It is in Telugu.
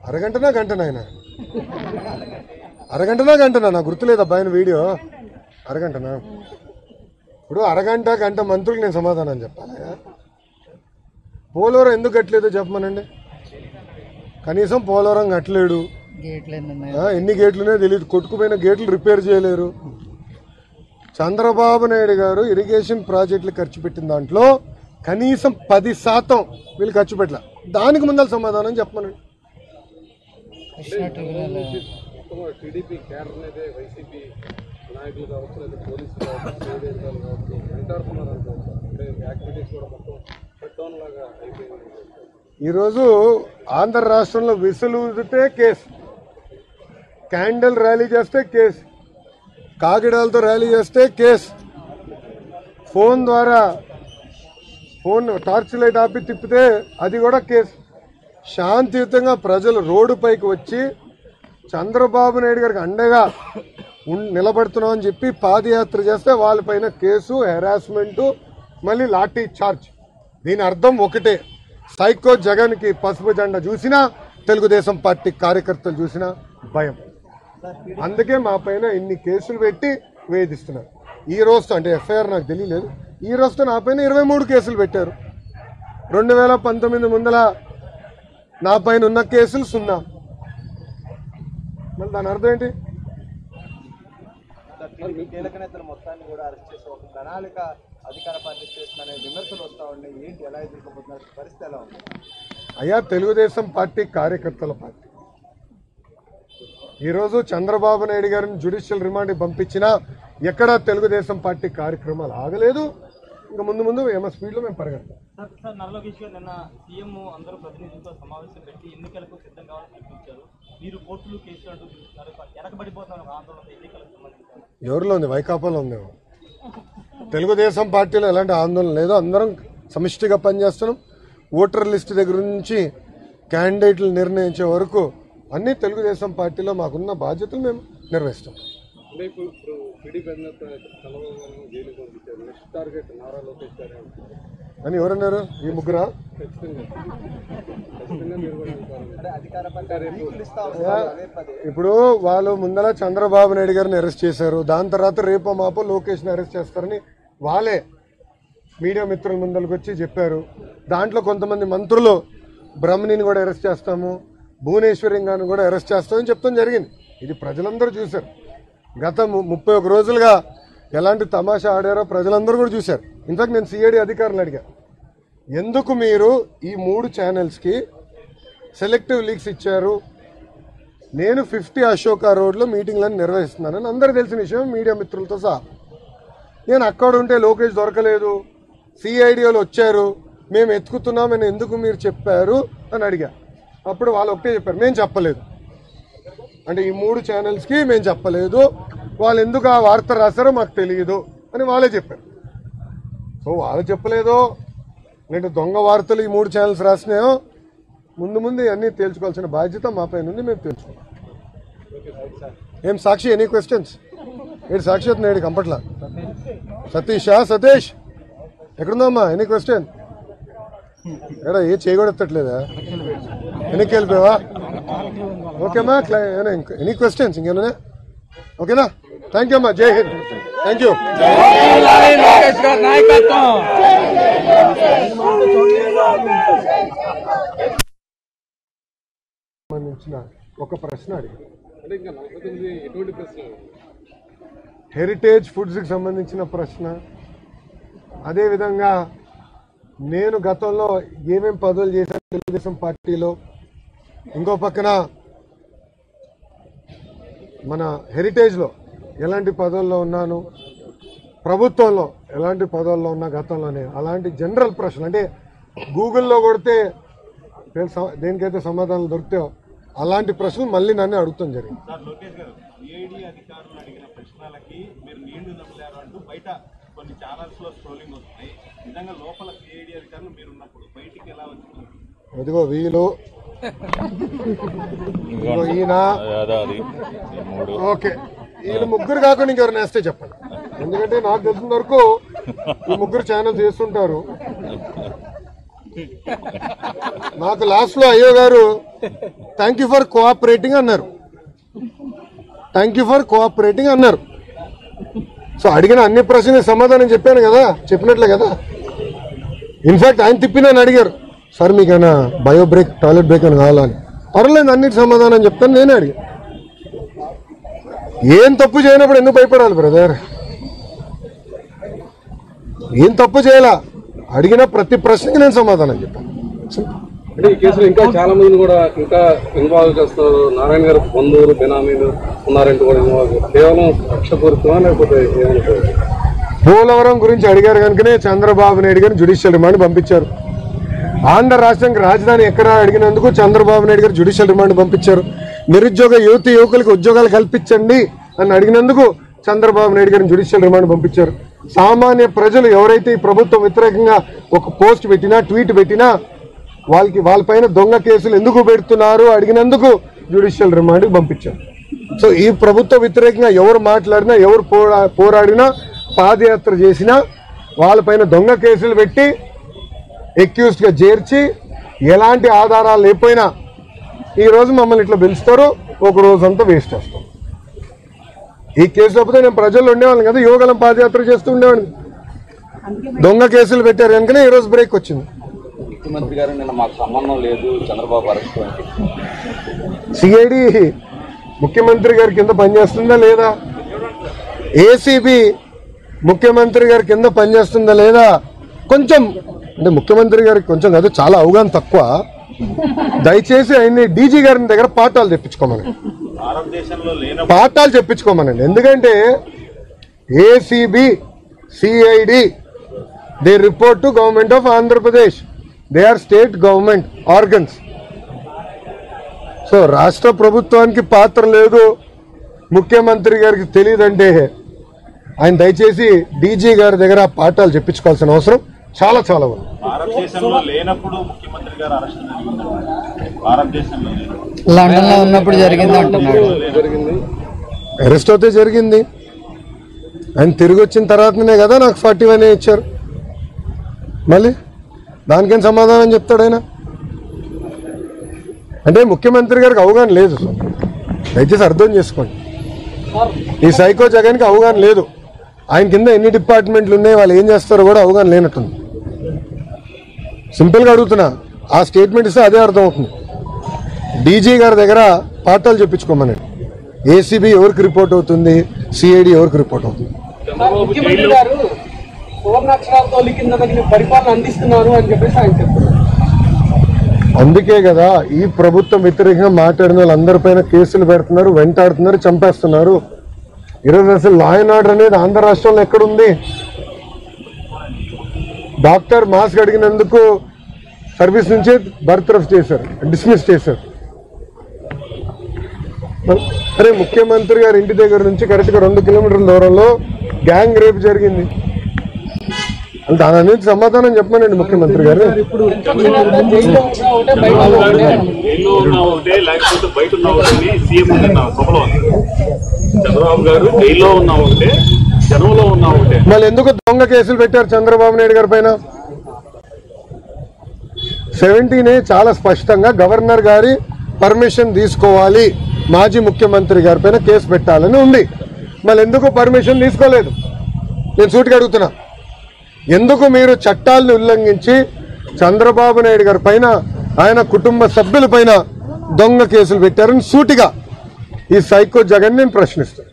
అరగంటనా గంటనా ఆయన అరగంటనా గంటనా నాకు గుర్తులేదు అబ్బాయిన వీడియో అరగంటనా ఇప్పుడు అరగంట గంట మంత్రులకు నేను సమాధానం చెప్పాలి పోలవరం ఎందుకు కట్టలేదో చెప్పమనండి కనీసం పోలవరం కట్టలేడు గేట్లు ఎన్ని ఉన్నాయి ఆ, ఎన్ని గేట్లునే తెలియదు కొట్టుకుపోయిన గేట్లు రిపేర్ చేయలేరు చంద్రబాబు నాయుడు గారు ఇరిగేషన్ ప్రాజెక్టులు ఖర్చు పెట్టిన దాంట్లో కనీసం పది శాతం వీళ్ళు ఖర్చు పెట్టలే దానికి ముందర సమాధానం చెప్పమనండి కృష్ణా ట్రిబ్యునల్ టీడీపీ కేడర్ అనేది వైసీపీ నాయకులు కావచ్చు లేదా పోలీసులు కావచ్చు ఏదైతాలు కావచ్చు వెంటాడుతున్నారు అనుకోవచ్చు అంటే యాక్టివిటీస్ కూడా మొత్తం షట్ డౌన్ లాగా అయిపోయింది ఈరోజు ఆంధ్ర రాష్ట్రంలో విసులు ఊదితే కేసు క్యాండిల్ ర్యాలీ చేస్తే కేసు కాగిడాలతో ర్యాలీ చేస్తే కేసు ఫోన్ ద్వారా ఫోన్ టార్చ్ లైట్ ఆపి తిప్పితే అది కూడా కేసు శాంతియుతంగా ప్రజలు రోడ్డు పైకి వచ్చి చంద్రబాబు నాయుడు గారికి అండగా ఉన్- నిలబడుతున్నాం అని చెప్పి పాదయాత్ర చేస్తే వాళ్ళపైన కేసు హెరాస్మెంట్ మళ్ళీ లాఠీ చార్జ్ దీని అర్థం ఒకటే సైకో జగన్కి పసుపు జెండా చూసినా తెలుగుదేశం పార్టీ కార్యకర్తలు చూసినా భయం అందుకే మా పైన ఇన్ని కేసులు పెట్టి వేధిస్తున్నారు ఈ రోజుతో అంటే ఎఫ్ఐఆర్ నాకు తెలియలేదు ఈ రోజుతో నా పైన ఇరవై మూడు కేసులు పెట్టారు రెండు వేల పంతొమ్మిది ముందల నా పైన ఉన్న కేసులు సున్నా మళ్ళీ దాని అర్థం ఏంటి టీడీపీ కీలక నేతలు మొత్తాన్ని కూడా అరెస్ట్ చేసి ఒక ప్రణాళిక అధికార పార్టీ చేస్తుందనే విమర్శలు వస్తా ఉన్నాయి ఏంటి ఎలా ఎదుర్కోబోతున్నారు పరిస్థితి ఎలా ఉంది అయ్యా తెలుగుదేశం పార్టీ కార్యకర్తల పార్టీ ఈరోజు చంద్రబాబు నాయుడు గారిని జ్యుడిషియల్ రిమాండ్కి పంపించినా ఎక్కడా తెలుగుదేశం పార్టీ కార్యక్రమాలు ఆగలేదు ఇంకా ముందు ముందు ఏమో స్పీడ్లో మేము పరిగెడతాం సార్ సార్ నరలోకేష్ గారు నిన్న సీఎం అందరూ ప్రతినిధులతో సమావేశం పెట్టి ఎన్నికలకు సిద్ధం కావాలని పిలిపించారు మీరు కోర్టులు కేసులు అంటూ పిలుస్తున్నారు వెనకబడిపోతున్నారు ఒక ఆందోళన ఎన్నికలకు సంబంధించి ఎవరిలో ఉంది వైకాపాలో ఉందేమో తెలుగుదేశం పార్టీలో ఎలాంటి ఆందోళన లేదు అందరం సమిష్టిగా పనిచేస్తున్నాం ఓటర్ లిస్ట్ దగ్గర నుంచి క్యాండిడేట్లు నిర్ణయించే వరకు అన్ని తెలుగుదేశం పార్టీలో మాకున్న బాధ్యతలు మేము నిర్వహిస్తాం అంటే ఇప్పుడు ఇప్పుడు టీడీపీ అధినేత చంద్రబాబు గారు జైలుకి పంపించారు నెక్స్ట్ టార్గెట్ నారా లోకేష్ గారే అంటారు అని ఎవరన్నారు ఈ ముగ్గురా ఖచ్చితంగా ఖచ్చితంగా మీరు కూడా అంటారు అంటే అధికార పార్టీ లీకులు ఇస్తా ఉన్నారు అదే పదే ఇప్పుడు వాళ్ళు ముందర చంద్రబాబు నాయుడు గారిని అరెస్ట్ చేశారు దాని తర్వాత రేపో మాపో లోకేష్ని అరెస్ట్ చేస్తారని వాళ్ళే మీడియా మిత్రుల ముందరకు వచ్చి చెప్పారు దాంట్లో కొంతమంది మంత్రులు బ్రహ్మణిని కూడా అరెస్ట్ చేస్తాము భువనేశ్వరి గారిని కూడా అరెస్ట్ చేస్తామని చెప్తాం జరిగింది ఇది ప్రజలందరూ చూశారు గత ము- ముప్పై ఒక రోజులుగా ఎలాంటి తమాషా ఆడారో ప్రజలందరూ కూడా చూశారు ఇన్ఫాక్ట్ నేను సిఐడి అధికారులు అడిగా ఎందుకు మీరు ఈ మూడు ఛానల్స్కి సెలెక్టివ్ లీక్స్ ఇచ్చారు నేను ఫిఫ్టీ అశోక రోడ్లో మీటింగ్లను నిర్వహిస్తున్నానని అందరికీ తెలిసిన విషయం మీడియా మిత్రులతో సహా నేను అక్కడ ఉంటే లోకేష్ దొరకలేదు సిఐడిఓలు వచ్చారు మేము ఎత్తుకుతున్నామని ఎందుకు మీరు చెప్పారు అని అడిగా అప్పుడు వాళ్ళు ఒకటే చెప్పారు మేము చెప్పలేదు అంటే ఈ మూడు ఛానల్స్కి మేము చెప్పలేదు వాళ్ళు ఎందుకు ఆ వార్త రాశారో మాకు తెలియదు అని వాళ్ళే చెప్పారు సో వాళ్ళు చెప్పలేదో నేను దొంగ వార్తలు ఈ మూడు ఛానల్స్ రాసినాయో ముందు ముందు అన్నీ తేల్చుకోవాల్సిన బాధ్యత మా పైన ఉంది మేము తెలుసుకుంటాం ఏం సాక్షి ఎనీ క్వశ్చన్స్ ఏడు సాక్షి అవుతుంది ఏడు కంపట్ల సతీషా సతీష్ ఎక్కడుందమ్మా ఎనీ క్వశ్చన్ ఎడా ఏ చేయగొడతట్లేదా వెనక్కి వెళ్ళిపోయావా ఓకేమ్మా ఎనీ క్వశ్చన్స్ ఇంకేనా ఓకేనా థ్యాంక్ యూ అమ్మా జై హింద్ థ్యాంక్ యూ సంబంధించిన ఒక ప్రశ్న అడిగారు అంటే ఇంకా నలభై తొమ్మిది ఎటువంటి ప్రశ్నలు హెరిటేజ్ ఫుడ్స్కి సంబంధించిన ప్రశ్న అదేవిధంగా నేను గతంలో ఏమేం పదవులు చేశాను తెలుగుదేశం పార్టీలో ఇంకో పక్కన మన హెరిటేజ్లో ఎలాంటి పదవుల్లో ఉన్నాను ప్రభుత్వంలో ఎలాంటి పదవుల్లో ఉన్నా గతంలోనే అలాంటి జనరల్ ప్రశ్నలు అంటే గూగుల్లో కొడితే తెలుసా- దేనికైతే సమాధానాలు దొరుకుతాయో అలాంటి ప్రశ్నలు మళ్ళీ నన్ను అడుగుతాం జరిగింది సార్ లోకేష్ గారు సిఐడి అధికారులు అడిగిన ప్రశ్నలకి మీరు నీళ్లు నమ్మలేరు అంటూ బయట కొన్ని ఛానల్స్ లో స్క్రోలింగ్ వస్తున్నాయి నిజంగా లోపల సిఐడి అధికారులు మీరు ఉన్నప్పుడు బయటికి ఎలా వచ్చింది ఇదిగో వీలు ఇదిగో ఈయన ఓకే వీళ్ళు ముగ్గురు కాకుండా ఇంకెవరు నేస్తే చెప్పండి ఎందుకంటే నాకు తెలిసిన వరకు ఈ ముగ్గురు ఛానల్స్ చేస్తుంటారు నాకు లాస్ట్ లో అయ్యో గారు థ్యాంక్ యూ ఫర్ కోఆపరేటింగ్ అన్నారు థ్యాంక్ యూ ఫర్ కోఆపరేటింగ్ అన్నారు సో అడిగిన అన్ని ప్రశ్నలకు సమాధానం చెప్పాను కదా చెప్పినట్లే కదా ఇన్ఫాక్ట్ ఆయన తిప్పి నన్ను అడిగారు సార్ మీకైనా బయో బ్రేక్ టాయిలెట్ బ్రేక్ అని కావాలని పర్లేదు అన్నిటి సమాధానం చెప్తాను నేనే అడిగా ఏం తప్పు చేయనప్పుడు ఎందుకు భయపడాలి బ్రదర్ ఏం తప్పు చేయాలా అడిగిన ప్రతి ప్రశ్నకి నేను సమాధానం చెప్పాను Simple. అంటే ఈ కేసులో ఇంకా చాలా మందిని కూడా ఇంకా ఇన్వాల్వ్ చేస్తారు నారాయణ గారు బంధువులు బెనామీలు ఉన్నారంటే కూడా ఇన్వాల్వ్ కేవలం కక్షపూరితమా లేకపోతే ఏమనుకోవచ్చు పోలవరం గురించి అడిగారు కనుకనే చంద్రబాబు నాయుడు గారిని జ్యుడిషియల్ రిమాండ్ పంపించారు ఆంధ్ర రాష్ట్రానికి రాజధాని ఎక్కడ అడిగినందుకు చంద్రబాబు నాయుడు గారు జ్యుడిషియల్ రిమాండ్ పంపించారు నిరుద్యోగ యువతి యువకులకు ఉద్యోగాలు కల్పించండి అని అడిగినందుకు చంద్రబాబు నాయుడు గారిని జ్యుడిషియల్ రిమాండ్ పంపించారు సామాన్య ప్రజలు ఎవరైతే ఈ ప్రభుత్వం వ్యతిరేకంగా ఒక పోస్ట్ పెట్టినా ట్వీట్ పెట్టినా వాళ్ళకి వాళ్ళపైన దొంగ కేసులు ఎందుకు పెడుతున్నారు అడిగినందుకు జ్యుడిషియల్ రిమాండ్కి పంపించారు సో ఈ ప్రభుత్వ వ్యతిరేకంగా ఎవరు మాట్లాడినా ఎవరు పోరా పోరాడినా పాదయాత్ర చేసినా వాళ్ళపైన దొంగ కేసులు పెట్టి ఎక్యూస్డ్గా చేర్చి ఎలాంటి ఆధారాలు లేకపోయినా ఈ రోజు మమ్మల్ని ఇట్లా పిలుస్తారు ఒక రోజు అంతా వేస్ట్ చేస్తాం ఈ కేసు లేకపోతే నేను ప్రజల్లో ఉండేవాళ్ళం కదా యువగలం పాదయాత్ర చేస్తూ ఉండేవాడిని దొంగ కేసులు పెట్టారు కనుకనే ఈ రోజు బ్రేక్ వచ్చింది ముఖ్యమంత్రి గారు నిన్న మాకు సంబంధం లేదు చంద్రబాబు అరెస్ట్ అంటే సిఐడి ముఖ్యమంత్రి గారి కింద పనిచేస్తుందా లేదా ఏసీబీ ముఖ్యమంత్రి గారి కింద పనిచేస్తుందా లేదా కొంచెం అంటే ముఖ్యమంత్రి గారికి కొంచెం కాదు చాలా అవగాహన తక్కువ దయచేసి ఆయన్ని డీజీ గారి దగ్గర పాఠాలు తెప్పించుకోమనండి భారతదేశంలో లేనప్పుడు పాఠాలు చెప్పించుకోమనండి ఎందుకంటే ACB CID they report to government of Andhra Pradesh they are state government organs so రాష్ట్ర ప్రభుత్వానికి పాత్ర లేదు ముఖ్యమంత్రి గారికి తెలియదంటే ఆయన దయచేసి డీజీ గారి దగ్గర ఆ పాఠాలు చెప్పించుకోవాల్సిన అవసరం చాలా చాలా ఉంది భారతదేశంలో లేనప్పుడు ముఖ్యమంత్రి గారు అరెస్ట్ జరిగింది భారతదేశంలో లేనప్పుడు లండన్ లో ఉన్నప్పుడు జరిగింది అంటున్నాడు జరిగింది అరెస్ట్ అయితే జరిగింది ఆయన తిరిగి వచ్చిన తర్వాతనే కదా నాకు ఫార్టీ వన్ ఇచ్చారు మళ్ళీ దానికేం సమాధానం చెప్తాడు ఆయన అంటే ముఖ్యమంత్రి గారికి అవగాహన లేదు దయచేసి అర్థం చేసుకోండి ఈ సైకో జగన్కి అవగాహన లేదు ఆయన కింద ఎన్ని డిపార్ట్మెంట్లు ఉన్నాయి వాళ్ళు ఏం చేస్తారో కూడా అవగాహన లేనట్టుంది సింపుల్గా అడుగుతున్నా ఆ స్టేట్మెంట్ ఇస్తే అదే అర్థం అవుతుంది డీజీ గారి దగ్గర పాఠాలు చెప్పించుకోమనండి ఏసీబీ ఎవరికి రిపోర్ట్ అవుతుంది సిఐడి ఎవరికి రిపోర్ట్ అవుతుంది ముఖ్యమంత్రి గారు సువర్ణాక్షరాలతో లిఖిన తగిన పరిపాలన అందిస్తున్నారు అని చెప్పేసి ఆయన చెప్తున్నారు అందుకే కదా ఈ ప్రభుత్వం వ్యతిరేకంగా మాట్లాడిన వాళ్ళందరిపైన కేసులు పెడుతున్నారు వెంటాడుతున్నారు చంపేస్తున్నారు ఈరోజు అసలు లా అండ్ ఆర్డర్ అనేది ఆంధ్ర రాష్ట్రంలో ఎక్కడుంది డాక్టర్ మాస్క్ అడిగినందుకు సర్వీస్ నుంచే బర్త్రఫ్ చేశారు డిస్మిస్ చేశారు అరే ముఖ్యమంత్రి గారి ఇంటి దగ్గర నుంచి కరెక్ట్గా రెండు కిలోమీటర్ల దూరంలో గ్యాంగ్ రేప్ జరిగింది అంటే దాని అనేది సమాధానం చెప్పమనండి ముఖ్యమంత్రి గారు జైల్లో ఉన్నా ఒకటే బయట ఉన్నా ఒకటే జైల్లో ఉన్న ఒకటే లేకపోతే బయట ఉన్న ఒకటి సీఎం నిన్న సభలో ఉంది. చంద్రబాబు గారు జైల్లో ఉన్న ఒకటే జనంలో ఉన్న ఒకటే మళ్ళీ ఎందుకు దొంగ కేసులు పెట్టారు చంద్రబాబు నాయుడు గారి పైన సెవెంటీనే చాలా స్పష్టంగా గవర్నర్ గారి పర్మిషన్ తీసుకోవాలి మాజీ ముఖ్యమంత్రి గారి పైన కేసు పెట్టాలని ఉంది మళ్ళీ ఎందుకు పర్మిషన్ తీసుకోలేదు నేను సూటిగా అడుగుతున్నా ఎందుకు మీరు చట్టాలను ఉల్లంఘించి చంద్రబాబు నాయుడు గారి పైన ఆయన కుటుంబ సభ్యుల పైన దొంగ కేసులు పెట్టారని సూటిగా ఈ సైకో జగన్ నేను ప్రశ్నిస్తాను